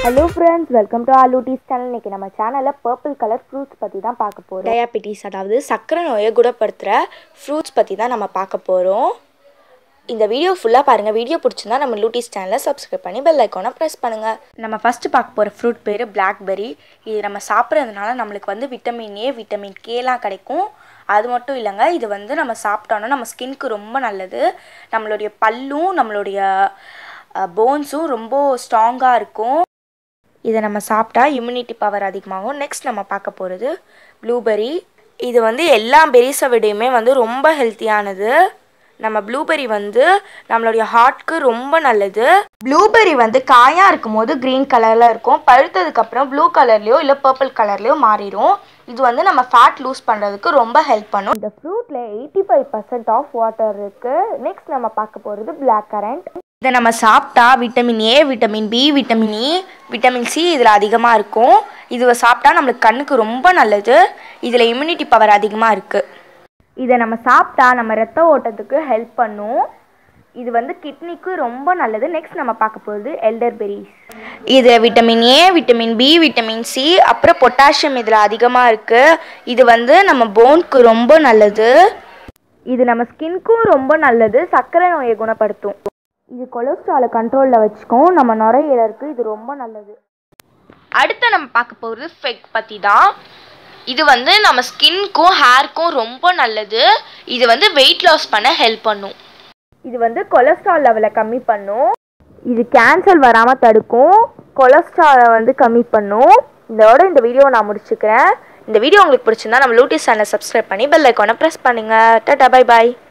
hello friends welcome to ஆலூட்டிஸ் channel இன்னைக்கு நம்ம சேனலில் பர்பிள் கலர் ஃப்ரூட்ஸ் பற்றி தான் பார்க்க போகிறோம் டயாபிட்டிஸ் அதாவது சர்க்கரை நோயை குணப்படுத்துகிற ஃப்ரூட்ஸ் பற்றி தான் நம்ம பார்க்க போகிறோம் இந்த வீடியோ ஃபுல்லாக பாருங்கள் வீடியோ பிடிச்சிருந்தா நம்ம லூட்டிஸ் சேனலை சப்ஸ்கிரைப் பண்ணி பெல் ஐக்கானை ப்ரெஸ் பண்ணுங்கள் நம்ம ஃபஸ்ட்டு பார்க்க போகிற ஃப்ரூட் பேர் பிளாக்பெர்ரி இது நம்ம சாப்பிட்றதுனால நம்மளுக்கு வந்து விட்டமின் ஏ விட்டமின் கேலாம் கிடைக்கும் அது மட்டும் இல்லைங்க இது வந்து நம்ம சாப்பிட்டோன்னா நம்ம ஸ்கின்க்கு ரொம்ப நல்லது நம்மளுடைய பல்லும் நம்மளுடைய போன்ஸும் ரொம்ப ஸ்ட்ராங்காக இருக்கும் இதை நம்ம சாப்பிட்டா இம்யூனிட்டி பவர் அதிகமாகும் நெக்ஸ்ட் நம்ம பார்க்க போகிறது ப்ளூபெர்ரி இது வந்து எல்லா பெரிஸை விடையுமே வந்து ரொம்ப ஹெல்த்தியானது நம்ம ப்ளூபெர்ரி வந்து நம்மளுடைய ஹார்ட்க்கு ரொம்ப நல்லது ப்ளூபெர்ரி வந்து காயாக இருக்கும் போது க்ரீன் கலரில் இருக்கும் பழுத்ததுக்கப்புறம் ப்ளூ கலர்லேயோ இல்லை பர்பிள் கலர்லேயோ மாறிடும் இது வந்து நம்ம ஃபேட் லூஸ் பண்ணுறதுக்கு ரொம்ப ஹெல்ப் பண்ணும் இந்த ஃப்ரூட்டில் eighty five percent of water இருக்குது நெக்ஸ்ட் நம்ம பார்க்க போகிறது பிளாக் கரண்ட் இதை நம்ம சாப்பிட்டா vitamin A vitamin B vitamin E vitamin C இதில் அதிகமாக இருக்கும் இதுவை சாப்பிட்டா நம்மளுக்கு கண்ணுக்கு ரொம்ப நல்லது இதில் இம்யூனிட்டி பவர் அதிகமாக இருக்குது இதை நம்ம சாப்பிட்டா நம்ம ரத்த ஓட்டத்துக்கு ஹெல்ப் பண்ணும் இது வந்து கிட்னிக்கு ரொம்ப நல்லது நெக்ஸ்ட் நம்ம பார்க்க போகிறது எல்டர் பெரிஸ் இது vitamin A vitamin B vitamin C அப்புறம் பொட்டாசியம் இதில் அதிகமாக இருக்குது இது வந்து நம்ம போனுக்கு ரொம்ப நல்லது இது நம்ம ஸ்கின்க்கும் ரொம்ப நல்லது சர்க்கரை நோயை குணப்படுத்தும் இது கொலஸ்ட்ராலை கண்ட்ரோலில் வச்சுக்கும் நம்ம நுரையீரலுக்கு இது ரொம்ப நல்லது அடுத்து நம்ம பார்க்க போகிறது ஃபெக் பற்றி தான் இது வந்து நம்ம ஸ்கின்க்கும் ஹேர்க்கும் ரொம்ப நல்லது இது வந்து வெயிட் லாஸ் பண்ண ஹெல்ப் பண்ணும் இது வந்து கொலஸ்ட்ரால் லெவலை கம்மி பண்ணும் இது கேன்சர் வராமல் தடுக்கும் கொலஸ்ட்ராலை வந்து கம்மி பண்ணும் இதோட இந்த வீடியோவை நான் முடிச்சுக்கிறேன் இந்த வீடியோ உங்களுக்கு பிடிச்சிருந்தா நம்ம லூட்டிஸ் சேனலை சப்ஸ்கிரைப் பண்ணி பெல் ஐக்கானை ப்ரெஸ் பண்ணுங்கள் டாடா பை பாய்